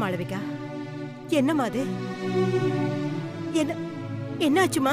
மாளவிகா என்னம்மா அது என்ன என்னாச்சுமா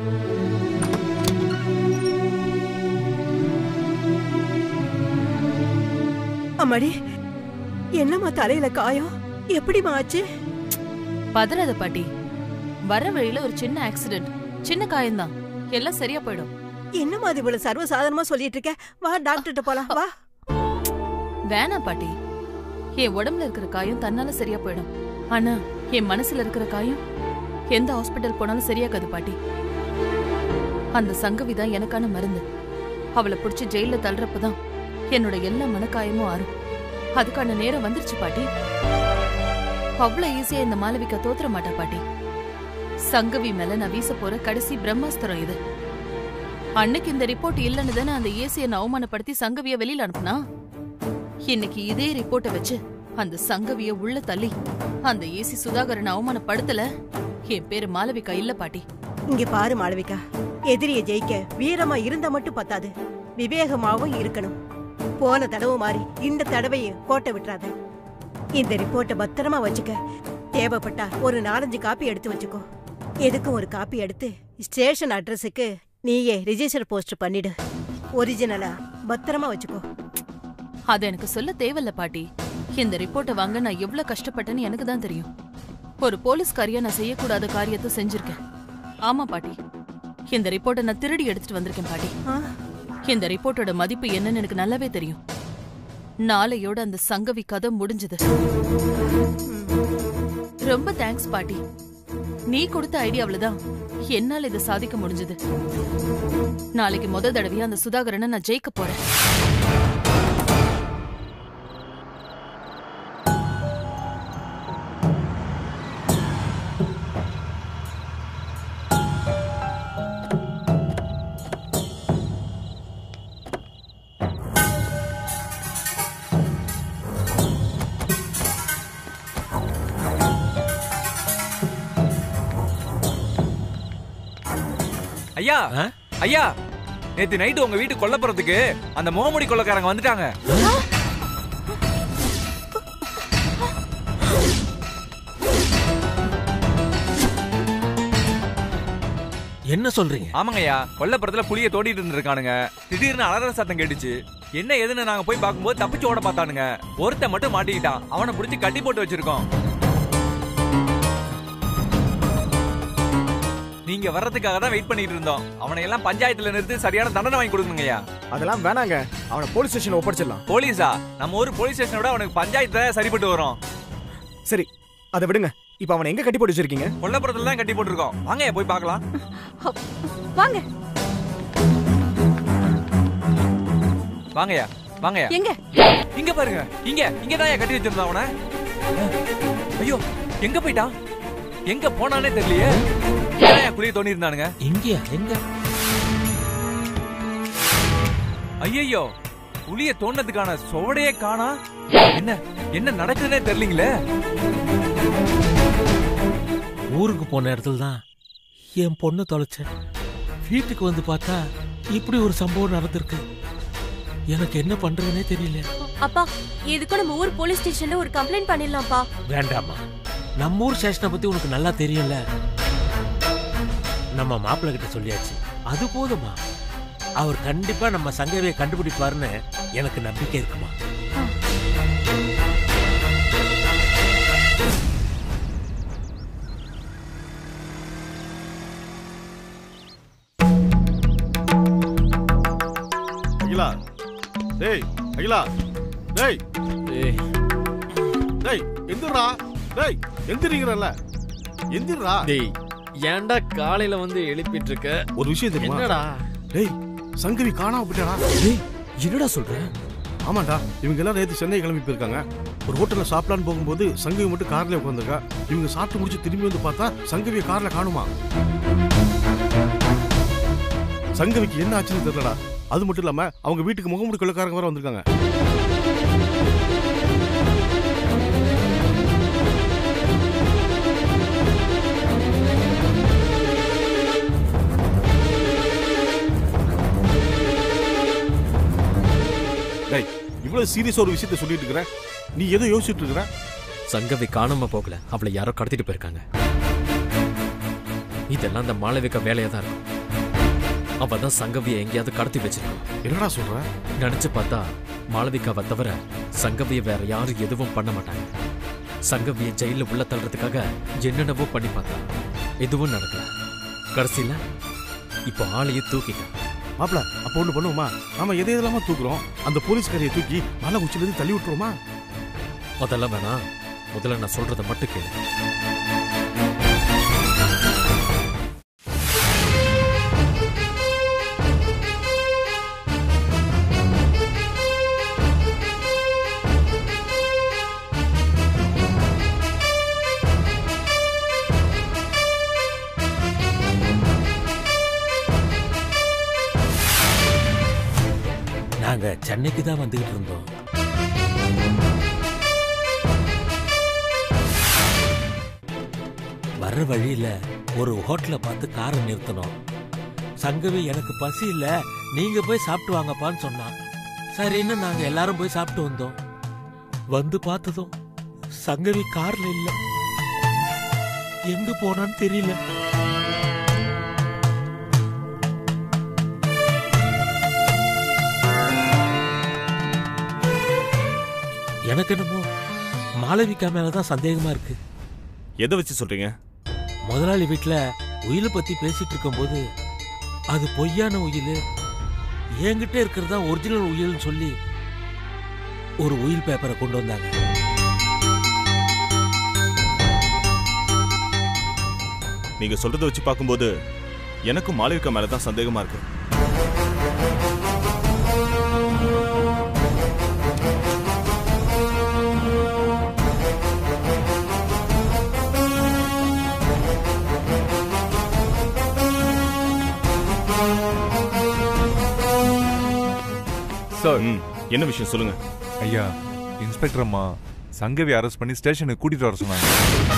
அம்மாடி என்னம்மா தலையில காயம் எப்படிம்மா ஆச்சு பதறாத பாட்டி வர வழியில ஒரு சின்ன ஆக்சிடென்ட் சின்ன காயம்தான் எல்லாம் சரியா போயிடும் என்னம்மா அது இவ்வளவு சர்வசாதாரணமா சொல்லிட்டு இருக்க வா டாக்டர்கிட்ட போலாம் வா வேணாம் பாட்டி என் உடம்புல இருக்கிற காயம் தன்னால சரியா போயிடும் ஆனா என் மனசுல இருக்கிற காயம் எந்த ஹாஸ்பிட்டல் போனாலும் சரியாகாது பாட்டி அந்த சங்கவி தான் எனக்கான மருந்து அவளை புடிச்சு ஜெயில தள்ளுறப்பதான் என்னோட எல்லா மனக்காயமும் ஆறும் அதுக்கான நேரம் வந்துருச்சு பாட்டி அவ்வளவு ஈஸியா இந்த மாளவிகா தோத்துற மாட்டா பாட்டி சங்கவி மேல நான் வீச போற கடைசி பிரம்மாஸ்திரம் இது அன்னைக்கு இந்த ரிப்போர்ட் இல்லைன்னு தானே அந்த ஏசியை நான் அவமானப்படுத்தி சங்கவிய வெளியில அனுப்புனா இன்னைக்கு இதே ரிப்போர்ட்டை வச்சு அந்த சங்கவிய உள்ள தள்ளி அந்த ஏசி சுதாகரன் அவமானப்படுத்தல என் பேரு மாளவிகா இல்ல பாட்டி இங்க பாரு மாளவிகா எதிரிய ஜெயிக்க வீரமா இருந்தா மட்டும் பத்தாது விவேகமாவும் இருக்கணும் போன தடவை மாறி இந்த தடவையும் கோட்டை விட்டுறாத இந்த ரிப்போர்ட்டை பத்திரமா வச்சுக்க தேவைப்பட்டா ஒரு நாலஞ்சு காப்பி எடுத்து வச்சுக்கோ எதுக்கும் ஒரு காப்பி எடுத்து ஸ்டேஷன் அட்ரஸுக்கு நீயே ரிஜிஸ்டர் போஸ்ட் பண்ணிடு ஒரிஜினலா பத்திரமா வச்சுக்கோ அது எனக்கு சொல்ல தேவையில்ல பாட்டி இந்த ரிப்போர்ட்டை வாங்க நான் எவ்வளவு கஷ்டப்பட்டேன்னு எனக்கு தான் தெரியும் ஒரு போலீஸ்காரியா நான் செய்யக்கூடாத காரியத்தை செஞ்சிருக்கேன் ஆமா பாட்டி இந்த ரிப்போர்ட்டை நான் திருடி எடுத்துட்டு வந்திருக்கேன் பாட்டி ஆ, இந்த ரிப்போர்ட்டோட மதிப்பு என்னன்னு எனக்கு நல்லாவே தெரியும் நாளையோட அந்த சங்கவி கதை முடிஞ்சது ரொம்ப தேங்க்ஸ் பாட்டி நீ கொடுத்த ஐடியாவில தான் என்னால இதை சாதிக்க முடிஞ்சது நாளைக்கு முத தடவையா அந்த சுதாகரனை நான் ஜெயிக்க போறேன் ஐயா ஐயா நேத்து நைட்டு உங்க வீட்டு கொல்லப்புறத்துக்கு அந்த முகமுடி கொள்ளக்காரங்க வந்துட்டாங்க என்ன சொல்றீங்க ஆமாங்கய்யா கொல்லப்புறத்துல புளிய தோண்டிட்டு இருந்திருக்கானுங்க திடீர்னு அலற சத்தம் கேட்டுச்சு என்ன ஏதுன்னு நாங்க போய் பார்க்கும்போது தப்பிச்சு ஓட பார்த்தானுங்க ஒருத்தன் மட்டும் மாட்டிக்கிட்டான் அவனை பிடிச்சி கட்டி போட்டு வச்சிருக்கோம் நீங்க வர்றதுக்காக தான் வெயிட் பண்ணிட்டு இருந்தோம் அவனை எல்லாம் பஞ்சாயத்துல நிறுத்தி சரியான தண்டனை வாங்கி கொடுக்கணுங்கய்யா அதெல்லாம் வேணாங்க அவனை போலீஸ் ஸ்டேஷன்ல ஒப்படைச்சிடலாம் போலீஸா நம்ம ஊர் போலீஸ் ஸ்டேஷனை விட அவனுக்கு பஞ்சாயத்து தான் சரிப்பட்டு வரும் சரி அதை விடுங்க இப்போ அவனை எங்க கட்டி போட்டு வச்சிருக்கீங்க கொல்லப்புறத்துல தான் கட்டி போட்டிருக்கோம் வாங்கய்யா போய் பார்க்கலாம் வாங்க வாங்கய்யா வாங்கய்யா எங்க இங்க பாருங்க இங்க இங்க தான் கட்டி வச்சிருந்தான் அவன ஐயோ எங்க போயிட்டான் எங்க போனானே தெரியலையே ஏன் குளிய தோணி இருந்தானுங்க எங்கயா எங்க ஐயோ புளிய தோண்டதுக்கான சுவடையே காணா என்ன என்ன நடக்குதுன்னே தெரியலீங்களே ஊருக்கு போன இடத்துல தான் என் பொண்ணு தொலைச்சேன் வீட்டுக்கு வந்து பார்த்தா இப்படி ஒரு சம்பவம் நடந்திருக்கு எனக்கு என்ன பண்றதுனே தெரியல அப்பா இதுக்கு நம்ம ஊர் போலீஸ் ஸ்டேஷன்ல ஒரு கம்ப்ளைண்ட் பண்ணிடலாம்ப்பா வேண்டாமா நம்ம ஊர் ஸ்டேஷனை பத்தி உனக்கு நல்லா தெரியும்ல நம்ம மாப்பிள்ளை கிட்ட சொல்லியாச்சு அது போதுமா அவர் கண்டிப்பா நம்ம சங்கவியை கண்டுபிடிப்பாருன்னு எனக்கு நம்பிக்கை இருக்குமா அகிலா டேய் அகிலா டேய் டேய் எந்திரா டேய் எந்திரிங்கறல்ல எந்திரா டேய் ஏன்டா காலையில வந்து எழுப்பிட்டு இருக்க ஒரு விஷயம் தெரியுமா என்னடா டேய் சங்கவி காணாம போயிட்டாடா டேய் என்னடா சொல்ற ஆமாண்டா இவங்க எல்லாம் நேத்து சென்னை கிளம்பி போயிருக்காங்க ஒரு ஹோட்டல்ல சாப்பிடலான்னு போகும்போது சங்கவி மட்டும் கார்ல உட்காந்துருக்கா இவங்க சாப்பிட்டு முடிச்சு திரும்பி வந்து பார்த்தா சங்கவிய கார்ல காணுமா சங்கவிக்கு என்ன ஆச்சுன்னு தெரியலடா அது மட்டும் இல்லாம அவங்க வீட்டுக்கு முகமூடி கொள்ளக்காரங்க வேற வந்திருக்காங்க டேய் இவ்வளவு சீரியஸா ஒரு விஷயத்த சொல்லிட்டு இருக்கிற நீ ஏதோ யோசிச்சுட்டு இருக்கிற சங்கவி காணாம போகல அவளை யாரோ கடத்திட்டு போயிருக்காங்க இதெல்லாம் அந்த மாளவிகா வேலையா தான் இருக்கும் அவ தான் சங்கவியை எங்கேயாவது கடத்தி வச்சிருக்கோம் என்னடா சொல்ற நினைச்சு பார்த்தா மாளவிகாவை தவிர சங்கவியை வேற யாரும் எதுவும் பண்ண மாட்டாங்க சங்கவியை ஜெயில உள்ள தள்ளுறதுக்காக என்னென்னவோ பண்ணி பார்த்தா எதுவும் நடக்கல கடைசியில இப்போ ஆளையே தூக்கிட்டான் மாப்பிள அப்ப ஒண்ணு பண்ணுவோமா நாம எதை எதெல்லாமா தூக்குறோம் அந்த போலீஸ்காரியை தூக்கி மலை உச்சில இருந்து தள்ளி விட்டுருவோமா அதெல்லாம் வேணாம் முதல்ல நான் சொல்றத மட்டும் கேளு நாங்க சென்னைக்கு தான் வந்துகிட்டு இருந்தோம் வர்ற வழியில ஒரு ஹோட்டலை பார்த்து காரை நிறுத்தணும் சங்கவி எனக்கு பசி இல்ல நீங்க போய் சாப்பிட்டு வாங்கப்பான்னு சொன்னான் சரின்னு நாங்க எல்லாரும் போய் சாப்பிட்டு வந்தோம் வந்து பார்த்ததும் சங்கவி கார்ல இல்ல எங்க போனான்னு தெரியல எனக்கு என்னமோ மாளவிகா மேலதான் சந்தேகமா இருக்கு எதை வச்சு சொல்றீங்க முதலாளி வீட்ல உயிலை பத்தி பேசிட்டு இருக்கும்போது அது பொய்யான உயில் என்கிட்ட இருக்கிறது தான் ஒரிஜினல் உயில்னு சொல்லி ஒரு உயில் பேப்பரை கொண்டு வந்தாங்க நீங்க சொல்றத வச்சு பார்க்கும்போது எனக்கும் மாளவிகா மேல தான் சந்தேகமா இருக்கு சார் ம், என்ன விஷயம் சொல்லுங்க ஐயா இன்ஸ்பெக்டர் அம்மா சங்கவி அரெஸ்ட் பண்ணி ஸ்டேஷனுக்கு கூட்டிட்டு வர சொன்னாங்க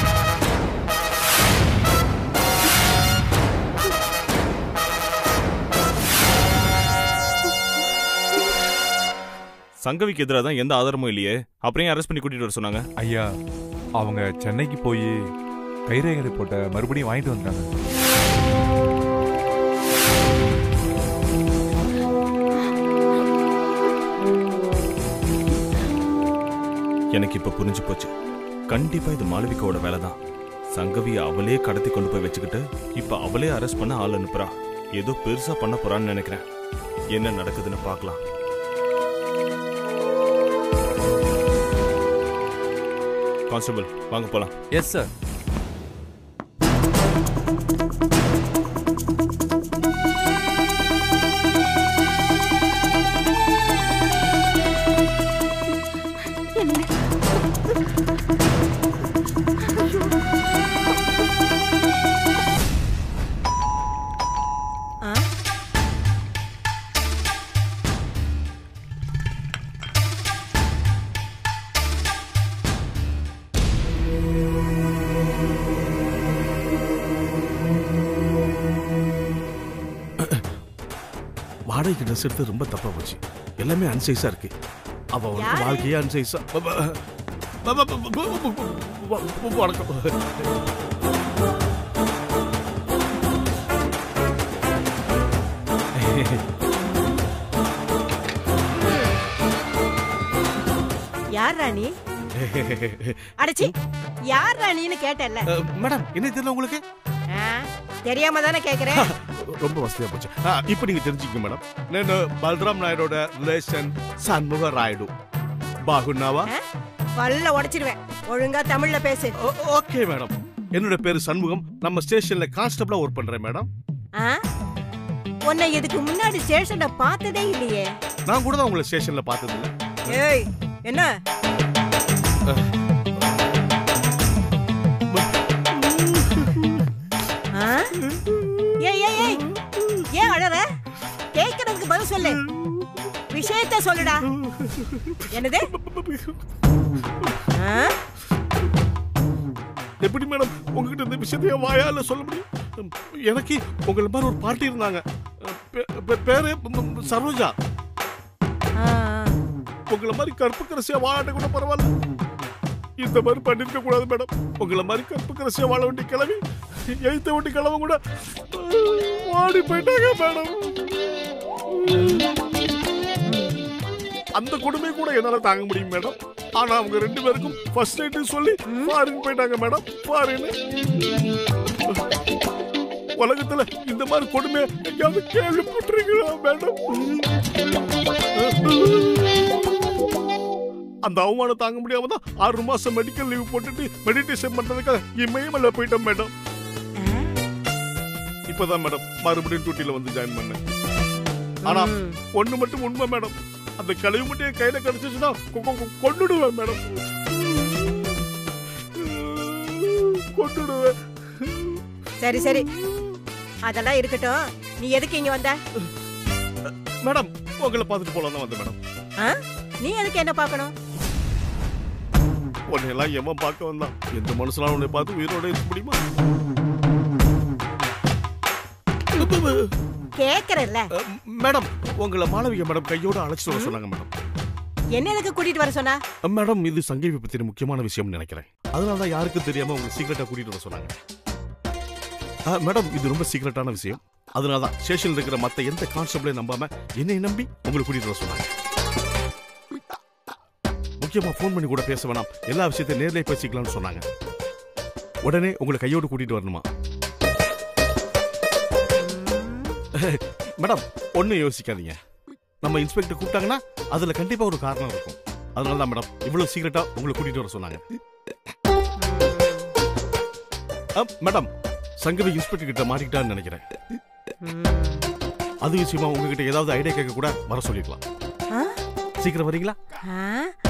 சங்கவிக்கு எதிராக தான் எந்த ஆதாரமும் இல்லையே அப்புறம் ஏன் அரெஸ்ட் பண்ணி கூட்டிட்டு வர சொன்னாங்க ஐயா அவங்க சென்னைக்கு போய் கைரேகை ரிப்போர்ட்டை மறுபடியும் வாங்கிட்டு வந்தாங்க எனக்கு இப்ப புரிஞ்சு போச்சு கண்டிப்பா இது மாளவிகாவோட வேலை தான் சங்கவியை அவளே கடத்தி கொண்டு போய் வச்சுக்கிட்டு இப்ப அவளே அரெஸ்ட் பண்ண ஆள் அனுப்புறா ஏதோ பெருசா பண்ண போறான்னு நினைக்கிறேன் என்ன நடக்குதுன்னு பார்க்கலாம் கான்ஸ்டபிள் வாங்க போலாம் எஸ் சார் ஆ வாடகைக்கு ட்ரெஸ் எடுத்து ரொம்ப தப்பா போச்சு எல்லாமே அன்சைஸா இருக்கு அவ வந்து யாரு? வாழ்க்கையே அன்சைஸா வணக்கம் யார் ராணி அடச்சி யார் ராணின்னு கேட்டல்ல அஹ், மேடம் என்ன தெரியல உங்களுக்கு ஆ, தெரியாம தானே கேக்குறேன் ரொம்ப வசதியா போச்சு ஆ, இப்போ நீங்க தெரிஞ்சுக்கங்க மேடம் నేను బలరాం నాయుడు రిలేషన్ సన్ముఖ రాయుడు బాగున్నావా பல்ல உடைச்சிருவேன் ஒழுங்கா தமிழ்ல பேசு ஓ- ஓகே மேடம் என்னோட பேரு சண்முகம் நம்ம ஸ்டேஷன்ல கான்ஸ்டபிளா ஒர்க் பண்றேன் மேடம் ஆ? உன்னை இதுக்கு முன்னாடி ஸ்டேஷன்ல பார்த்ததே இல்லையே நான் கூட தான் உங்களை ஸ்டேஷன்ல பார்த்தது இல்ல ஏய் என்ன ஆ? ஏய் ஏய் ஏய் ஏன் அழற கேக்குறதுக்கு பதில் சொல்லு விஷயத்த சொல்லுடா என்னது ஆ? எப்படி மேடம் உங்ககிட்ட இந்த விஷயத்தைய வாயால சொல்ல முடியும் எனக்கு உங்களை மாதிரி ஒரு பார்ட்டி இருந்தாங்க பே- பே- பேரு ம், ம், சரோஜா ஆ, உங்களை மாதிரி கருப்பு கரசியா வாழாட்ட கூட பரவாயில்ல இந்த மாதிரி பண்ணிருக்க கூடாது மேடம் உங்களை மாதிரி கற்பு கரசியா வாழ வேண்டிய கிளவி எழுத்த விட்டு கிளம்ப கூட ஓடி போயிட்டாங்க மேடம் அந்த கொடுமை கூட என்னால தாங்க முடியும் மேடம் ஆனா அவங்க ரெண்டு பேருக்கும் ஃபர்ஸ்ட் நைட் சொல்லி ஃபாரின் போயிட்டாங்க மேடம் ஃபாரின் உலகத்துல இந்த மாதிரி கொடுமை எங்கேயாவது கேள்விப்பட்டிருக்கீங்களா மேடம் அந்த அவமானம் தாங்க முடியாம தான் ஆறு மாசம் மெடிக்கல் லீவ் போட்டுட்டு மெடிடேஷன் பண்றதுக்காக இமயமலை போயிட்டேன் மேடம் இப்பதான் மேடம் மறுபடியும் டியூட்டில வந்து ஜாயின் பண்ணேன் ஆனா ஒண்ணு மட்டும் உண்மை மேடம் அந்த கழிவு மட்டும் என் கையில கிடைச்சிச்சுன்னா கொ- கொ- கொ- கொன்னுடுவேன் மேடம் கொன்னுடுவேன் சரி சரி அதெல்லாம் இருக்கட்டும் நீ எதுக்கு இங்க வந்த மேடம் உங்களை பார்த்துட்டு போலாம் தான் வந்தேன் மேடம் ஆ? நீ எதுக்கு என்ன பார்க்கணும் உன்னை எல்லாம் எவன் பார்க்க வந்தான் எந்த மனுஷனாலும் உன்னை பார்த்து உயிரோட இருக்க முடியுமா கேக்குறல்ல அஹ், மேடம் உங்களை மாளவிகா மேடம் கையோட அழைச்சிட்டு வர சொன்னாங்க மேடம் என்ன எதுக்கு கூட்டிட்டு வர சொன்னா அஹ், மேடம் இது சங்கீவி பத்தின முக்கியமான விஷயம்னு நினைக்கிறேன் அதனால தான் யாருக்கும் தெரியாம உங்களை சீக்கிரட்டா கூட்டிட்டு வர சொன்னாங்க அஹ், மேடம் இது ரொம்ப சீக்கிரட்டான விஷயம் அதனால தான் ஸ்டேஷன்ல இருக்கிற மத்த எந்த கான்ஸ்டபிளையும் நம்பாம என்னை நம்பி உங்களை கூட்டிட்டு வர சொன்னாங்க முக்கியமா ஃபோன் பண்ணி கூட பேச வேணாம் எல்லா விஷயத்தையும் நேர்லயே பேசிக்கலாம்னு சொன்னாங்க உடனே உங்களை கையோடு கூட்டிட்டு வரணுமா மேடம் ஒன்னும் யோசிக்காதீங்க நம்ம இன்ஸ்பெக்டர் கூப்பிட்டாங்கன்னா அதுல கண்டிப்பா ஒரு காரணம் இருக்கும் அதனால தான் மேடம் இவ்வளவு சீக்கிரட்டா உங்களை கூட்டிட்டு வர சொன்னாங்க அஹ், மேடம் சங்கவி இன்ஸ்பெக்டர் கிட்ட மாட்டிக்கிட்டான்னு நினைக்கிறேன் அது விஷயமா உங்ககிட்ட ஏதாவது ஐடியா கேட்க கூட வர சொல்லிருக்கலாம் ஆ? சீக்கிரம் வரீங்களா ஆ?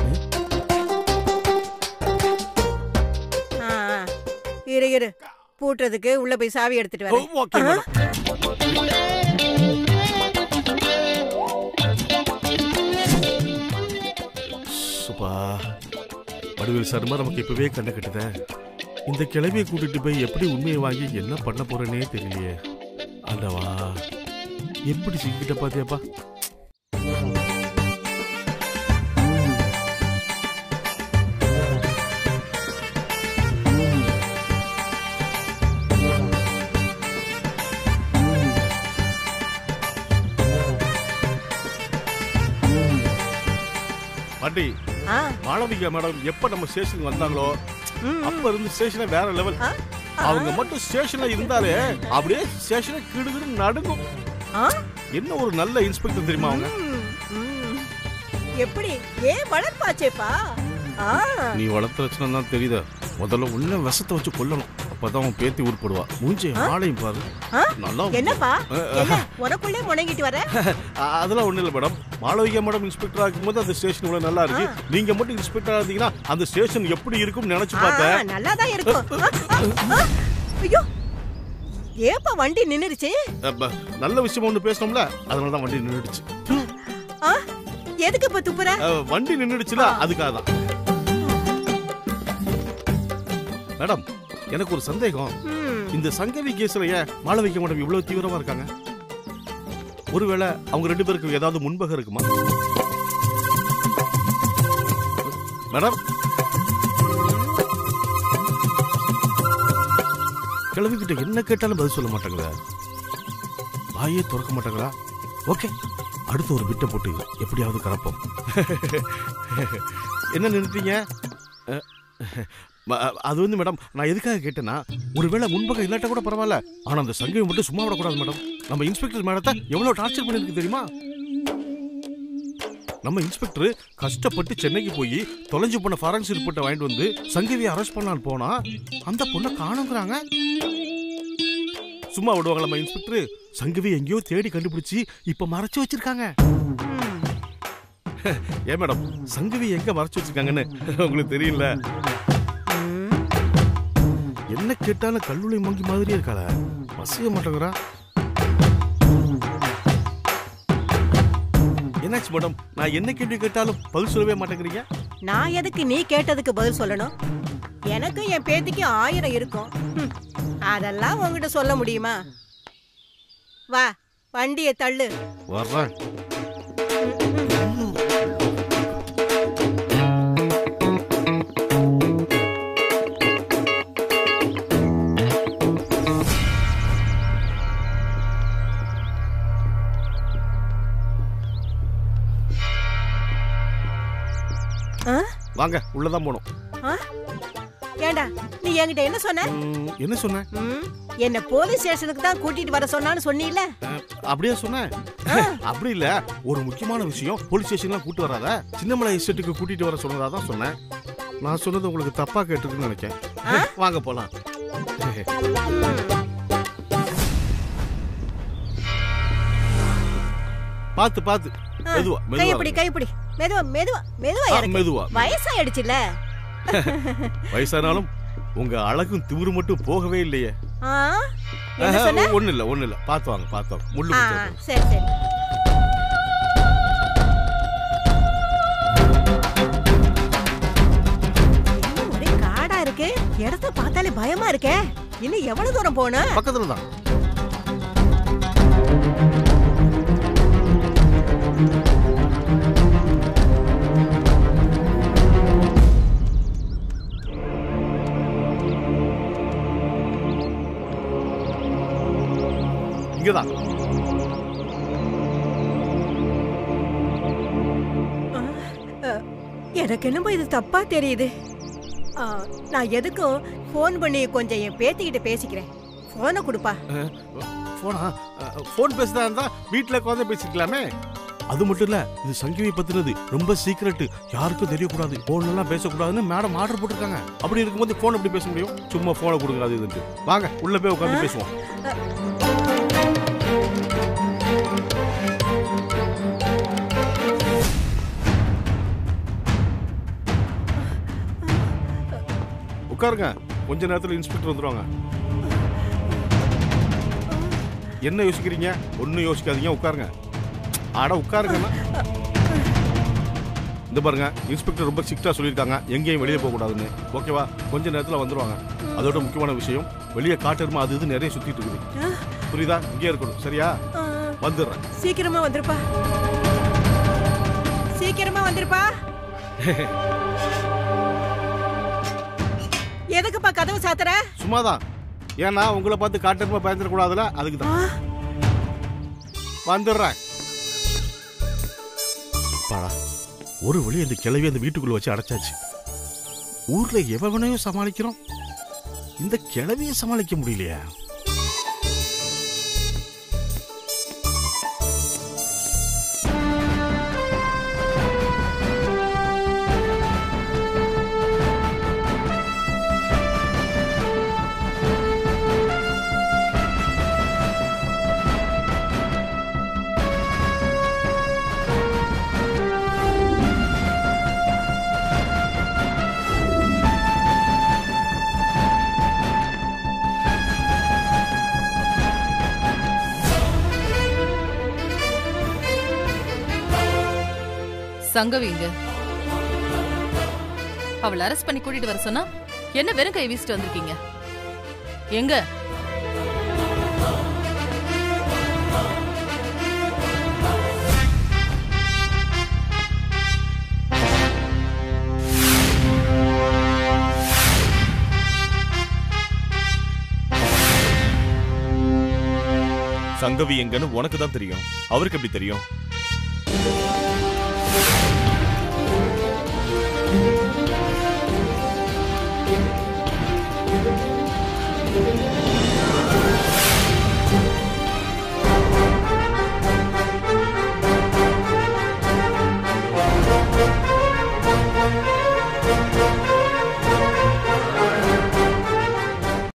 ஆ, ஆ. இரு இரு பூட்டுறதுக்கு உள்ள போய் சாவி எடுத்துட்டு வரேன் ஓகே மேடம் சுப்பா வடிவேல் சர்மா நமக்கு இப்பவே கண்ண கட்டுத இந்த கிளவியை கூட்டிட்டு போய் எப்படி உண்மையை வாங்கி என்ன பண்ண போறேனே தெரியலையே ஆண்டவா எப்படி சிக்கிட்ட பாத்தியாப்பா பாட்டி ஆ, மாளவிகா மேடம் எப்ப நம்ம ஸ்டேஷனுக்கு வந்தாங்களோ ம், அப்ப இருந்து ஸ்டேஷனே வேற லெவல் ஆ, அவங்க மட்டும் ஸ்டேஷன்ல இருந்தாலே அப்படியே ஸ்டேஷனே கிடுகிடு நடுங்கும் ஆ? என்ன ஒரு நல்ல இன்ஸ்பெக்டர் தெரியுமா அவங்க ம், ம். எப்படி ஏன் வளர்ப்பாச்சேப்பா ஆ, நீ வளர்த்த லட்சணம் தான் தெரியுது முதல்ல உள்ள விஷத்தை வச்சு கொல்லணும் அப்பதான் அவன் பேத்தி உருப்படுவா மூஞ்சி ஆளையும் பாரு ஆ? நல்லா என்னப்பா என்ன உனக்குள்ளே முணங்கிட்டு வர அ- அதெல்லாம் ஒண்ணு இல்ல மேடம் மாளவிகா மேடம் இன்ஸ்பெக்டர் இருக்கும்போது அந்த ஸ்டேஷன் இவ்வளவு நல்லா இருக்கு நீங்க மட்டும் இன்ஸ்பெக்டர் இருந்தீங்கன்னா அந்த ஸ்டேஷன் எப்படி இருக்கும்னு நினைச்சு பார்த்தேன் நல்லாதான் இருக்கும் ஆ, ஆ, ஆ. ஐயோ ஏப்பா வண்டி நின்னுருச்சு அப்ப, நல்ல விஷயம் ஒண்ணு பேசணும்ல அதனால தான் வண்டி நின்றுடுச்சு ஆ, எதுக்கு இப்ப துப்புற அஹ், வண்டி நின்றுடுச்சுல அதுக்காக தான் மேடம் எனக்கு ஒரு சந்தேகம் ம், இந்த சங்கவி கேஸ்ல ஏன் மாளவிகா மேடம் இவ்வளவு தீவிரமா இருக்காங்க ஒருவேளை அவங்க ரெண்டு பேருக்கு ஏதாவது முன்பகம் இருக்குமா மேடம் கிழவி கிட்ட என்ன கேட்டாலும் பதில் சொல்ல மாட்டாங்களா வாயே திறக்க மாட்டாங்களா ஓகே அடுத்து ஒரு பிட்டை போட்டு எப்படியாவது கலப்போம் என்ன நின்றுட்டீங்க அஹ், ம- அது வந்து மேடம் நான் எதுக்காக கேட்டேன்னா ஒருவேளை முன்பக்கம் இல்லாட்ட கூட பரவாயில்ல ஆனா அந்த சங்கவி மட்டும் சும்மா விடக்கூடாது மேடம் நம்ம இன்ஸ்பெக்டர் மேடத்தை எவ்வளவு டார்ச்சர் பண்ணிருக்கு தெரியுமா நம்ம இன்ஸ்பெக்டர் கஷ்டப்பட்டு சென்னைக்கு போய் தொலைஞ்சு போன ஃபாரன்சிக் ரிப்போர்ட்டை வாங்கிட்டு வந்து சங்கவியை அரெஸ்ட் பண்ணலான்னு போனா அந்த பொண்ணை காணுங்கிறாங்க சும்மா விடுவாங்க நம்ம இன்ஸ்பெக்டர் சங்கவி எங்கேயோ தேடி கண்டுபிடிச்சு இப்ப மறைச்சு வச்சிருக்காங்க ம். ஏன் மேடம் சங்கவி எங்க மறைச்சு வச்சிருக்காங்கன்னு உங்களுக்கு தெரியல ம். என்ன கேட்டாலும் கல்லூரி மங்கி மாதிரியே இருக்காள வசிய மாட்டேங்கிறா என்னாச்சு மேடம் நான் என்ன கேள்வி கேட்டாலும் பதில் சொல்லவே மாட்டேங்கிறீங்க நான் எதுக்கு நீ கேட்டதுக்கு பதில் சொல்லணும் எனக்கு என் பேத்திக்கு ஆயிரம் இருக்கும் ம், அதெல்லாம் உன்கிட்ட சொல்ல முடியுமா வா வண்டியை தள்ளு வர்றேன் வாங்க உள்ளதான் போகணும் ஆ? ஏண்டா நீ என்கிட்ட என்ன சொன்ன ம், என்ன சொன்னேன் ம், என்ன போலீஸ் ஸ்டேஷனுக்கு தான் கூட்டிட்டு வர சொன்னான்னு சொன்னீல அப்படியே சொன்னேன் அப்படி இல்ல ஒரு முக்கியமான விஷயம் போலீஸ் ஸ்டேஷன்லாம் கூட்டு வராத சின்னமலை எஸ்டேட்டுக்கு கூட்டிட்டு வர சொன்னதா தான் சொன்னேன் நான் சொன்னது உங்களுக்கு தப்பா கேட்டிருக்குன்னு நினைக்கிறேன் வாங்க போலாம் பாத்து பாத்து ஆ, மெதுவா கையப்பிடி மெதுவா கையப்பிடி மெதுவா மெதுவா மெதுவா ஆ, இறக்கு. மெதுவா வயசாயிடுச்சுல வயசானாலும் உங்க அழகும் திமிரு மட்டும் போகவே இல்லையே ஆ? என்ன ஆஹா, சொன்ன ஒண்ணும் இல்ல ஒண்ணும் இல்ல பாத்து வாங்க பாத்து வாங்க முள்ளு ஆ, குத்துறது. சரி சரி என்ன ஒரே காடா இருக்கு இடத்த பார்த்தாலே பயமா இருக்கே இன்னும் எவ்வளவு தூரம் போகணும் பக்கத்துல தான் இங்கதான் எனக்கு என்னமோ இது தப்பா தெரியுது ஆ, நான் எதுக்கும் ஃபோன் பண்ணி கொஞ்சம் என் பேத்திக்கிட்ட பேசிக்கிறேன் போனை கொடுப்பா போனா போன் பேசுறதா இருந்தா வீட்டுல உட்காந்து பேசிக்கலாமே அது மட்டும் இல்ல இது சங்கீவி பத்தினது ரொம்ப சீக்கிரட் யாருக்கும் தெரியக்கூடாது போன் எல்லாம் பேசக்கூடாதுன்னு மேடம் ஆர்டர் போட்டிருக்காங்க அப்படி இருக்கும்போது போன் எப்படி பேச முடியும் சும்மா போனை கொடுங்க அது இதுன்ட்டு வாங்க உள்ள போய் உட்காந்து பேசுவோம் உட்காருங்க கொஞ்ச நேரத்துல இன்ஸ்பெக்டர் வந்துருவாங்க என்ன யோசிக்கிறீங்க ஒன்னும் யோசிக்காதீங்க உட்காருங்க ஆட உட்காருங்கன்னா இந்த பாருங்க இன்ஸ்பெக்டர் ரொம்ப ஸ்ட்ரிக்டா சொல்லியிருக்காங்க எங்கேயும் வெளியே போக கூடாதுன்னு ஓகேவா கொஞ்ச நேரத்துல வந்துருவாங்க அதோட முக்கியமான விஷயம் வெளியே காட்டெருமா அது இது நிறைய சுத்திட்டு இருக்குது புரியுதா இங்கே இருக்கணும் சரியா ஆ, வந்துடுறேன் சீக்கிரமா வந்துருப்பா சீக்கிரமா வந்துருப்பா எதுக்குப்பா கதவு சாத்துற சும்மாதான் ஏன்னா உங்களை பார்த்து காட்டெருமா பயந்துடக்கூடாதுல அதுக்கு தான் ஆ, வந்துடுறேன் பாடா ஒரு வழி அந்த கிளவி அந்த வீட்டுக்குள்ள வச்சு அடைச்சாச்சு ஊர்ல எவனையும் சமாளிக்கிறோம் இந்த கிளவியை சமாளிக்க முடியலையா சங்கவிங்க அவளை அரெஸ்ட் பண்ணி கூட்டிட்டு வர சொன்னா என்ன வெறும் கை வீசிட்டு வந்திருக்கீங்க எங்க சங்கவி எங்கன்னு உனக்கு தான் தெரியும் அவருக்கு எப்படி தெரியும்